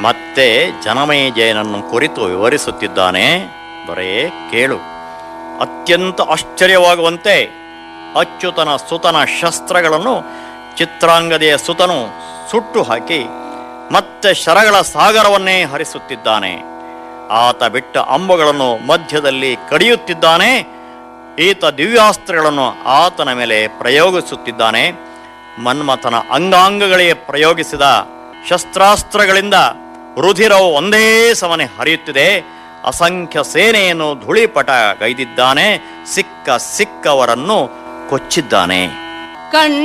ಮತ್ತೆ ಜನಮೇಜಯನನ್ನು ಕುರಿತು ವಿವರಿಸುತ್ತಿದ್ದಾನೆ ಬರೇ ಕೇಳು ಅತ್ಯಂತ ಆಶ್ಚರ್ಯವಾಗುವಂತೆ ಅಚ್ಯುತನ ಸುತನ ಶಸ್ತ್ರಗಳನ್ನು ಚಿತ್ರಾಂಗದೆಯ ಸುತನು ಸುಟ್ಟು ಹಾಕಿ ಮತ್ತೆ ಶರಗಳ ಸಾಗರವನ್ನೇ ಹರಿಸುತ್ತಿದ್ದಾನೆ ಆತ ಬಿಟ್ಟ ಅಂಬುಗಳನ್ನು ಮಧ್ಯದಲ್ಲಿ ಕಡಿಯುತ್ತಿದ್ದಾನೆ ಈತ ದಿವ್ಯಾಸ್ತ್ರಗಳನ್ನು ಆತನ ಮೇಲೆ ಪ್ರಯೋಗಿಸುತ್ತಿದ್ದಾನೆ ಮನ್ಮಥನ ಅಂಗಾಂಗಗಳಿಗೆ ಪ್ರಯೋಗಿಸಿದ ಶಸ್ತ್ರಾಸ್ತ್ರಗಳಿಂದ ರುಧಿರವು ಒಂದೇ ಸಮನೆ ಹರಿಯುತ್ತಿದೆ ಅಸಂಖ್ಯ ಸೇನೆಯನ್ನು ಧೂಳಿಪಟ ಗೈದಿದ್ದಾನೆ ಸಿಕ್ಕ ಸಿಕ್ಕವರನ್ನು ಕೊಚ್ಚಿದ್ದಾನೆ ಕಣ್ಣ